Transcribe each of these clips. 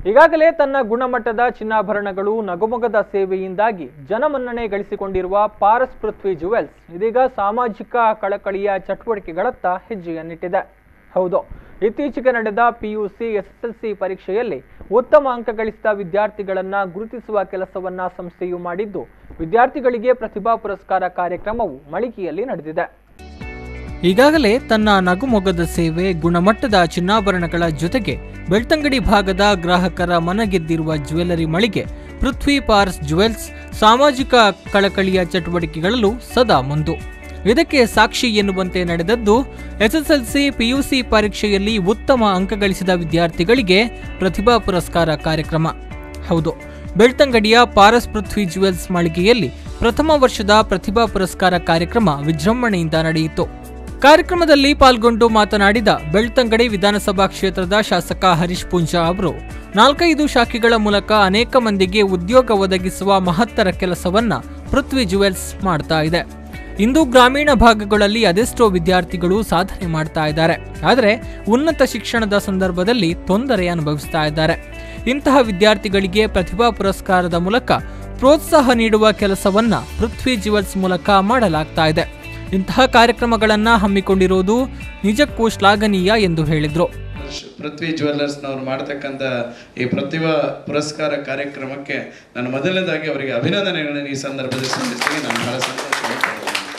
ಈಗಾಗಲೇ ತನ್ನ ಗುಣಮಟ್ಟದ ಚಿನ್ನಾಭರಣಗಳು ನಗುಮೊಗದ ಸೇವೆಯಿಂದಾಗಿ ಜನಮನ್ನಣೆ ಗಳಿಸಿಕೊಂಡಿರುವ ಪಾರಸ್ ಪೃಥ್ವಿ ಜುವೆಲ್ಸ್ ಇದೀಗ ಸಾಮಾಜಿಕ ಕಳಕಳಿಯ ಚಟುವಟಿಕೆಗಳತ್ತ ಹೆಜ್ಜೆಯನ್ನಿಟ್ಟಿದೆ ಹೌದು ಇತ್ತೀಚೆಗೆ ನಡೆದ ಪಿಯುಸಿ ಎಸ್ಎಸ್ಎಲ್ಸಿ ಪರೀಕ್ಷೆಯಲ್ಲಿ ಉತ್ತಮ ಅಂಕ ಗಳಿಸಿದ ವಿದ್ಯಾರ್ಥಿಗಳನ್ನ ಗುರುತಿಸುವ ಕೆಲಸವನ್ನ ಸಂಸ್ಥೆಯು ಮಾಡಿದ್ದು ವಿದ್ಯಾರ್ಥಿಗಳಿಗೆ ಪ್ರತಿಭಾ ಪುರಸ್ಕಾರ ಕಾರ್ಯಕ್ರಮವು ಮಳಿಗೆಯಲ್ಲಿ ನಡೆದಿದೆ ಈಗಾಗಲೇ ತನ್ನ ನಗುಮೊಗದ ಸೇವೆ ಗುಣಮಟ್ಟದ ಚಿನ್ನಾಭರಣಗಳ ಜೊತೆಗೆ ಬೆಳ್ತಂಗಡಿ ಭಾಗದ ಗ್ರಾಹಕರ ಮನಗೆದ್ದಿರುವ ಜ್ಯುವೆಲ್ಲರಿ ಮಳಿಗೆ ಪೃಥ್ವಿ ಪಾರ್ಸ್ ಜುವೆಲ್ಸ್ ಸಾಮಾಜಿಕ ಕಳಕಳಿಯ ಚಟುವಟಿಕೆಗಳಲ್ಲೂ ಸದಾ ಮುಂದು ಇದಕ್ಕೆ ಸಾಕ್ಷಿ ಎನ್ನುವಂತೆ ನಡೆದದ್ದು ಎಸ್ಎಸ್ಎಲ್ಸಿ ಪಿಯುಸಿ ಪರೀಕ್ಷೆಯಲ್ಲಿ ಉತ್ತಮ ಅಂಕ ಗಳಿಸಿದ ವಿದ್ಯಾರ್ಥಿಗಳಿಗೆ ಪ್ರತಿಭಾ ಪುರಸ್ಕಾರ ಕಾರ್ಯಕ್ರಮ ಹೌದು ಬೆಳ್ತಂಗಡಿಯ ಪಾರಸ್ ಪೃಥ್ವಿ ಜುವೆಲ್ಸ್ ಮಳಿಗೆಯಲ್ಲಿ ಪ್ರಥಮ ವರ್ಷದ ಪ್ರತಿಭಾ ಪುರಸ್ಕಾರ ಕಾರ್ಯಕ್ರಮ ವಿಜೃಂಭಣೆಯಿಂದ ನಡೆಯಿತು ಕಾರ್ಯಕ್ರಮದಲ್ಲಿ ಪಾಲ್ಗೊಂಡು ಮಾತನಾಡಿದ ಬೆಳ್ತಂಗಡಿ ವಿಧಾನಸಭಾ ಕ್ಷೇತ್ರದ ಶಾಸಕ ಹರೀಶ್ ಪೂಂಜಾ ಅವರು ನಾಲ್ಕೈದು ಶಾಖೆಗಳ ಮೂಲಕ ಅನೇಕ ಮಂದಿಗೆ ಉದ್ಯೋಗ ಒದಗಿಸುವ ಮಹತ್ತರ ಕೆಲಸವನ್ನ ಪೃಥ್ವಿ ಜುವೆಲ್ಸ್ ಮಾಡ್ತಾ ಇದೆ ಇಂದು ಗ್ರಾಮೀಣ ಭಾಗಗಳಲ್ಲಿ ಅದೆಷ್ಟೋ ವಿದ್ಯಾರ್ಥಿಗಳು ಸಾಧನೆ ಮಾಡ್ತಾ ಇದ್ದಾರೆ ಆದರೆ ಉನ್ನತ ಶಿಕ್ಷಣದ ಸಂದರ್ಭದಲ್ಲಿ ತೊಂದರೆ ಅನುಭವಿಸ್ತಾ ಇದ್ದಾರೆ ಇಂತಹ ವಿದ್ಯಾರ್ಥಿಗಳಿಗೆ ಪ್ರತಿಭಾ ಪುರಸ್ಕಾರದ ಮೂಲಕ ಪ್ರೋತ್ಸಾಹ ನೀಡುವ ಕೆಲಸವನ್ನ ಪೃಥ್ವಿ ಜುವೆಲ್ಸ್ ಮೂಲಕ ಮಾಡಲಾಗ್ತಾ ಇದೆ ಇಂತಹ ಕಾರ್ಯಕ್ರಮಗಳನ್ನ ಹಮ್ಮಿಕೊಂಡಿರುವುದು ನಿಜಕ್ಕೂ ಶ್ಲಾಘನೀಯ ಎಂದು ಹೇಳಿದ್ರು ಪೃಥ್ವಿ ಜ್ಯುವೆಲ್ಲರ್ಸ್ನವ್ರು ಮಾಡ್ತಕ್ಕಂಥ ಈ ಪ್ರತಿಭಾ ಪುರಸ್ಕಾರ ಕಾರ್ಯಕ್ರಮಕ್ಕೆ ನಾನು ಮೊದಲನೇದಾಗಿ ಅವರಿಗೆ ಅಭಿನಂದನೆಗಳನ್ನು ಈ ಸಂದರ್ಭದಲ್ಲಿ ಸಲ್ಲಿಸ್ತೀನಿ ನಾನು ಬಹಳ ಸಂತೋಷ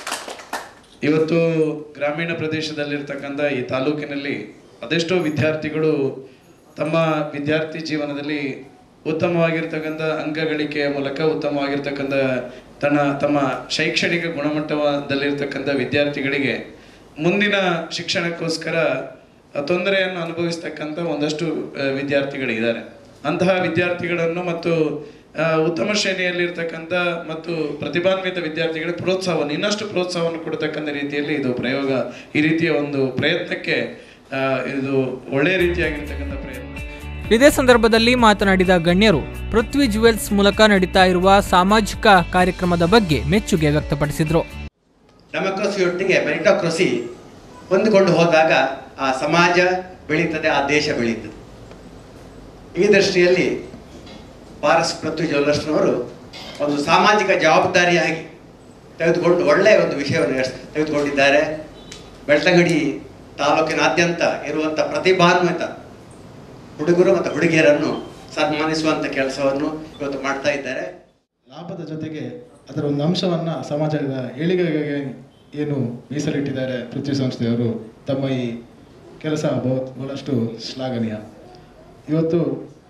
ಇವತ್ತು ಗ್ರಾಮೀಣ ಪ್ರದೇಶದಲ್ಲಿರ್ತಕ್ಕಂಥ ಈ ತಾಲೂಕಿನಲ್ಲಿ ಅದೆಷ್ಟೋ ವಿದ್ಯಾರ್ಥಿಗಳು ತಮ್ಮ ವಿದ್ಯಾರ್ಥಿ ಜೀವನದಲ್ಲಿ ಉತ್ತಮವಾಗಿರ್ತಕ್ಕಂಥ ಅಂಕ ಗಳಿಕೆಯ ಮೂಲಕ ಉತ್ತಮವಾಗಿರ್ತಕ್ಕಂಥ ತನ್ನ ತಮ್ಮ ಶೈಕ್ಷಣಿಕ ಗುಣಮಟ್ಟದಲ್ಲಿರ್ತಕ್ಕಂಥ ವಿದ್ಯಾರ್ಥಿಗಳಿಗೆ ಮುಂದಿನ ಶಿಕ್ಷಣಕ್ಕೋಸ್ಕರ ತೊಂದರೆಯನ್ನು ಅನುಭವಿಸ್ತಕ್ಕಂಥ ಒಂದಷ್ಟು ಆ, ವಿದ್ಯಾರ್ಥಿಗಳಿದ್ದಾರೆ ಅಂತಹ ವಿದ್ಯಾರ್ಥಿಗಳನ್ನು ಮತ್ತು ಆ, ಉತ್ತಮ ಶ್ರೇಣಿಯಲ್ಲಿರ್ತಕ್ಕಂಥ ಮತ್ತು ಪ್ರತಿಭಾನ್ವಿತ ವಿದ್ಯಾರ್ಥಿಗಳಿಗೆ ಪ್ರೋತ್ಸಾಹವನ್ನು ಇನ್ನಷ್ಟು ಪ್ರೋತ್ಸಾಹವನ್ನು ಕೊಡ್ತಕ್ಕಂಥ ರೀತಿಯಲ್ಲಿ ಇದು ಪ್ರಯೋಗ ಈ ರೀತಿಯ ಒಂದು ಪ್ರಯತ್ನಕ್ಕೆ ಆ, ಇದು ಒಳ್ಳೆಯ ರೀತಿಯಾಗಿರ್ತಕ್ಕಂಥ ಪ್ರಯತ್ನ ಇದೇ ಸಂದರ್ಭದಲ್ಲಿ ಮಾತನಾಡಿದ ಗಣ್ಯರು ಪೃಥ್ವಿ ಜುವೆಲ್ಸ್ ಮೂಲಕ ನಡೀತಾ ಇರುವ ಸಾಮಾಜಿಕ ಕಾರ್ಯಕ್ರಮದ ಬಗ್ಗೆ ಮೆಚ್ಚುಗೆ ವ್ಯಕ್ತಪಡಿಸಿದ್ರು ಡೆಮೋಕ್ರಸಿಯೊಟ್ಟಿಗೆ ಮೆರಿಟೋಕ್ರಸಿ ಹೊಂದಿಕೊಂಡು ಹೋದಾಗ ಆ ಸಮಾಜ ಬೆಳೀತದೆ ಆ ದೇಶ ಬೆಳೀತದೆ ಈ ದೃಷ್ಟಿಯಲ್ಲಿ ಪಾರಸ್ ಪೃಥ್ವಿ ಜ್ಯುವೆಲ್ಲರ್ಸ್ನವರು ಒಂದು ಸಾಮಾಜಿಕ ಜವಾಬ್ದಾರಿಯಾಗಿ ತೆಗೆದುಕೊಂಡು ಒಳ್ಳೆಯ ಒಂದು ವಿಷಯವನ್ನು ಎಸ್- ತೆಗೆದುಕೊಂಡಿದ್ದಾರೆ ಬೆಳ್ತಂಗಡಿ ತಾಲೂಕಿನಾದ್ಯಂತ ಇರುವಂಥ ಪ್ರತಿಭಾನ್ವಿತ ಹುಡುಗರು ಮತ್ತು ಹುಡುಗಿಯರನ್ನು ಸನ್ಮಾನಿಸುವಂಥ ಕೆಲಸವನ್ನು ಇವತ್ತು ಮಾಡ್ತಾ ಇದ್ದಾರೆ ಲಾಭದ ಜೊತೆಗೆ ಅದರ ಒಂದು ಅಂಶವನ್ನ ಸಮಾಜದ ಏಳಿಗೆಗೆ ಏನು ಮೀಸಲಿಟ್ಟಿದ್ದಾರೆ ಪೃಥ್ವಿ ಸಂಸ್ಥೆಯವರು ತಮ್ಮ ಈ ಕೆಲಸ ಬಹು- ಬಹಳಷ್ಟು ಶ್ಲಾಘನೀಯ ಇವತ್ತು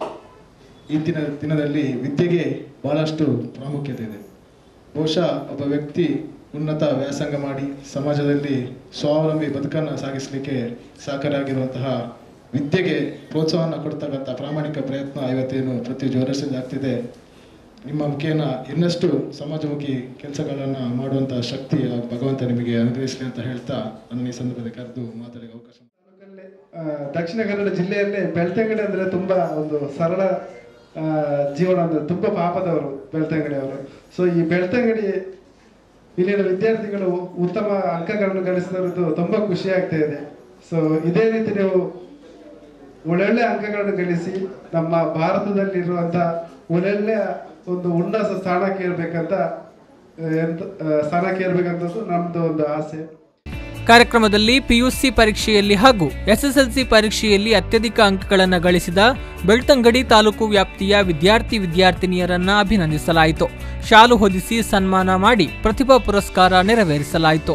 ಈ ದಿನ ದಿನದಲ್ಲಿ ವಿದ್ಯೆಗೆ ಬಹಳಷ್ಟು ಪ್ರಾಮುಖ್ಯತೆ ಇದೆ ಬಹುಶಃ ಒಬ್ಬ ವ್ಯಕ್ತಿ ಉನ್ನತ ವ್ಯಾಸಂಗ ಮಾಡಿ ಸಮಾಜದಲ್ಲಿ ಸ್ವಾವಲಂಬಿ ಬದುಕನ್ನು ಸಾಗಿಸಲಿಕ್ಕೆ ಸಹಕಾರಿಯಾಗಿರುವಂತಹ ವಿದ್ಯೆಗೆ ಪ್ರೋತ್ಸಾಹವನ್ನು ಕೊಡ್ತಕ್ಕಂಥ ಪ್ರಾಮಾಣಿಕ ಪ್ರಯತ್ನ ಇವತ್ತೇನು ಪ್ರತಿ ಜ್ವರಸಿಂದ ಆಗ್ತಿದೆ ನಿಮ್ಮ ಮುಖೇನ ಇನ್ನಷ್ಟು ಸಮಾಜಮುಖಿ ಕೆಲಸಗಳನ್ನು ಮಾಡುವಂಥ ಶಕ್ತಿ ಆ ಭಗವಂತ ನಿಮಗೆ ಅನುಗ್ರಹಿಸಲಿ ಅಂತ ಹೇಳ್ತಾ ನನ್ನ ಈ ಸಂದರ್ಭದಲ್ಲಿ ಕರೆದು ಮಾತಾಡಲಿಕ್ಕೆ ಅವಕಾಶ ಆ, ದಕ್ಷಿಣ ಕನ್ನಡ ಜಿಲ್ಲೆಯಲ್ಲಿ ಬೆಳ್ತಂಗಡಿ ಅಂದ್ರೆ ತುಂಬಾ ಒಂದು ಸರಳ ಆ, ಜೀವನ ಅಂದ್ರೆ ತುಂಬಾ ಪಾಪದವರು ಬೆಳ್ತಂಗಡಿ ಅವರು ಸೊ ಈ ಬೆಳ್ತಂಗಡಿ ಇಲ್ಲಿನ ವಿದ್ಯಾರ್ಥಿಗಳು ಉತ್ತಮ ಅಂಕಗಳನ್ನು ಗಳಿಸಿರೋದು ತುಂಬಾ ಖುಷಿ ಆಗ್ತಾ ಇದೆ ಸೊ ಇದೇ ರೀತಿ ನೀವು ಒಳ್ಳೊಳ್ಳೆ ಅಂಕಗಳನ್ನು ಗಳಿಸಿ ನಮ್ಮ ಭಾರತದಲ್ಲಿರುವಂತ ಒಳ್ಳೊಳ್ಳೆ ಒಂದು ಉನ್ನತ ಸ್ಥಾನಕ್ಕೆ ಇರ್ಬೇಕಂತ ಆ, ಎಂತ ಆ, ಸ್ಥಾನಕ್ಕೆ ಇರ್ಬೇಕಂತದ್ದು ನಮ್ದು ಒಂದು ಆಸೆ ಕಾರ್ಯಕ್ರಮದಲ್ಲಿ ಪಿಯುಸಿ ಪರೀಕ್ಷೆಯಲ್ಲಿ ಹಾಗೂ ಎಸ್ಎಸ್ಎಲ್ಸಿ ಪರೀಕ್ಷೆಯಲ್ಲಿ ಅತ್ಯಧಿಕ ಅಂಕಗಳನ್ನು ಗಳಿಸಿದ ಬೆಳ್ತಂಗಡಿ ತಾಲೂಕು ವ್ಯಾಪ್ತಿಯ ವಿದ್ಯಾರ್ಥಿ ವಿದ್ಯಾರ್ಥಿನಿಯರನ್ನ ಅಭಿನಂದಿಸಲಾಯಿತು ಶಾಲು ಹೊದಿಸಿ ಸನ್ಮಾನ ಮಾಡಿ ಪ್ರತಿಭಾ ಪುರಸ್ಕಾರ ನೆರವೇರಿಸಲಾಯಿತು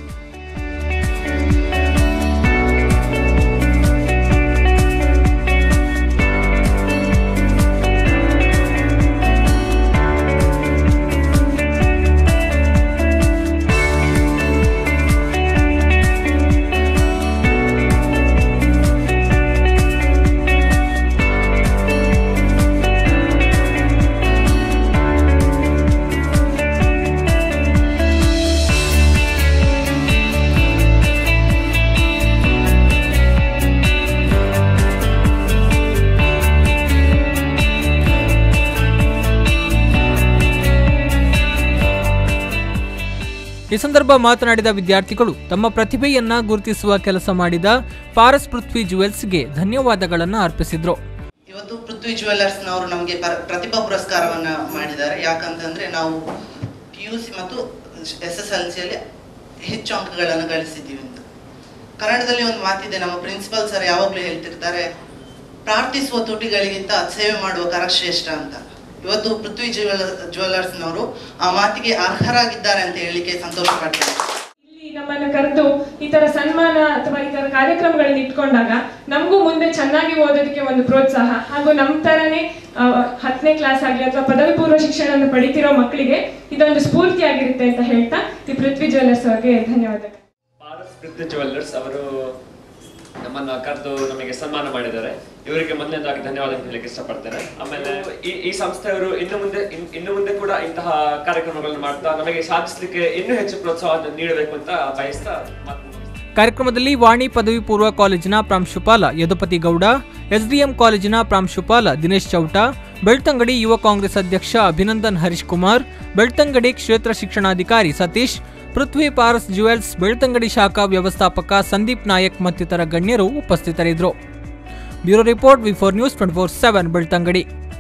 ಈ ಸಂದರ್ಭ ಮಾತನಾಡಿದ ವಿದ್ಯಾರ್ಥಿಗಳು ತಮ್ಮ ಪ್ರತಿಭೆಯನ್ನ ಗುರುತಿಸುವ ಕೆಲಸ ಮಾಡಿದ ಪಾರಸ್ ಪೃಥ್ವಿ ಜುವೆಲ್ಸ್ಗೆ ಧನ್ಯವಾದಗಳನ್ನು ಅರ್ಪಿಸಿದ್ರು ಇವತ್ತು ಪೃಥ್ವಿ ಜ್ಯುವೆಲ್ಲರ್ಸ್ನವರು ನಮಗೆ ಪ್ರತಿಭಾ ಪುರಸ್ಕಾರವನ್ನ ಮಾಡಿದ್ದಾರೆ ಯಾಕಂತಂದ್ರೆ ನಾವು ಪಿ ಯು ಸಿ ಮತ್ತು ಎಸ್ ಎಸ್ ಎಲ್ ಸಿಯಲ್ಲಿ ಹೆಚ್ಚು ಅಂಕಗಳನ್ನು ಗಳಿಸಿದ್ದೀವಿ ಅಂತ ಕನ್ನಡದಲ್ಲಿ ಒಂದು ಮಾತಿದೆ ನಮ್ಮ ಪ್ರಿನ್ಸಿಪಲ್ ಸರ್ ಯಾವಾಗಲೂ ಹೇಳ್ತಿರ್ತಾರೆ ಪ್ರಾರ್ಥಿಸುವ ತುಟಿಗಳಿಗಿಂತ ಸೇವೆ ಮಾಡುವ ಕರ ಶ್ರೇಷ್ಠ ಅಂತ ಇವತ್ತು ಪೃಥ್ವಿ ಜ್ಯುವೆಲ್ ಜ್ಯುವೆಲ್ಲರ್ಸ್ನವರು ಆ ಮಾತಿಗೆ ಅರ್ಹರಾಗಿದ್ದಾರೆ ಅಂತ ಹೇಳಲಿಕ್ಕೆ ಸಂತೋಷ ಪಡ್ತೇನೆ ಇಲ್ಲಿ ನಮ್ಮನ್ನ ಕರೆದು ಈ ತರ ಸನ್ಮಾನ ಅಥವಾ ಈ ತರ ಕಾರ್ಯಕ್ರಮಗಳನ್ನ ಇಟ್ಕೊಂಡಾಗ ನಮಗೂ ಮುಂದೆ ಚೆನ್ನಾಗಿ ಓದೋದಕ್ಕೆ ಒಂದು ಪ್ರೋತ್ಸಾಹ ಹಾಗೂ ನಮ್ಮ ತರನೇ ಆ, ಹತ್ತನೇ ಕ್ಲಾಸ್ ಆಗಲಿ ಅಥವಾ ಪದವಿ ಪೂರ್ವ ಶಿಕ್ಷಣವನ್ನು ಪಡಿತಿರೋ ಮಕ್ಕಳಿಗೆ ಇದೊಂದು ಸ್ಫೂರ್ತಿಯಾಗಿರುತ್ತೆ ಅಂತ ಹೇಳ್ತಾ ಈ ಪೃಥ್ವಿ ಜ್ಯುವೆಲ್ಲರ್ಸ್ ಅವರಿಗೆ ಧನ್ಯವಾದಗಳು ಪಾರಸ್ ಪೃಥ್ವಿ ಜ್ಯುವೆಲ್ಲರ್ಸ್ ಅವರು ನಮ್ಮನ್ನ ಕರೆದು ನಮಗೆ ಸನ್ಮಾನ ಮಾಡಿದ್ದಾರೆ ಇವರಿಗೆ ಮೊದಲನೇದಾಗಿ ಧನ್ಯವಾದ ಹೇಳಲಿಕ್ಕೆ ಇಷ್ಟಪಡ್ತೇನೆ ಆಮೇಲೆ ಈ ಈ ಸಂಸ್ಥೆಯವರು ಇನ್ನು ಮುಂದೆ ಇನ್- ಇನ್ನು ಮುಂದೆ ಕೂಡ ಇಂತಹ ಕಾರ್ಯಕ್ರಮಗಳನ್ನು ಮಾಡ್ತಾ ನಮಗೆ ಸಾಧಿಸಲಿಕ್ಕೆ ಇನ್ನೂ ಹೆಚ್ಚು ಪ್ರೋತ್ಸಾಹವನ್ನು ನೀಡಬೇಕು ಅಂತ ಬಯಸ್ತಾ ಮಾತು ಮುಗಿಸ್ತೇನೆ. ಕಾರ್ಯಕ್ರಮದಲ್ಲಿ ವಾಣಿ ಪದವಿ ಪೂರ್ವ ಕಾಲೇಜಿನ ಪ್ರಾಂಶುಪಾಲ ಯದುಪತಿ ಗೌಡ ಎಸ್ಡಿಎಂ ಕಾಲೇಜಿನ ಪ್ರಾಂಶುಪಾಲ ದಿನೇಶ್ ಚೌಟ ಬೆಳ್ತಂಗಡಿ ಯುವ ಕಾಂಗ್ರೆಸ್ ಅಧ್ಯಕ್ಷ ಅಭಿನಂದನ್ ಹರೀಶ್ ಕುಮಾರ್ ಬೆಳ್ತಂಗಡಿ ಕ್ಷೇತ್ರ ಶಿಕ್ಷಣಾಧಿಕಾರಿ ಸತೀಶ್ ಪೃಥ್ವಿ ಪಾರಸ್ ಜ್ಯುವೆಲ್ಸ್ ಬೆಳ್ತಂಗಡಿ ಶಾಖಾ ವ್ಯವಸ್ಥಾಪಕ ಸಂದೀಪ್ ನಾಯಕ್ ಮತ್ತಿತರ ಗಣ್ಯರು ಉಪಸ್ಥಿತರಿದ್ದರು bureau report V four news twenty four seven Belthangady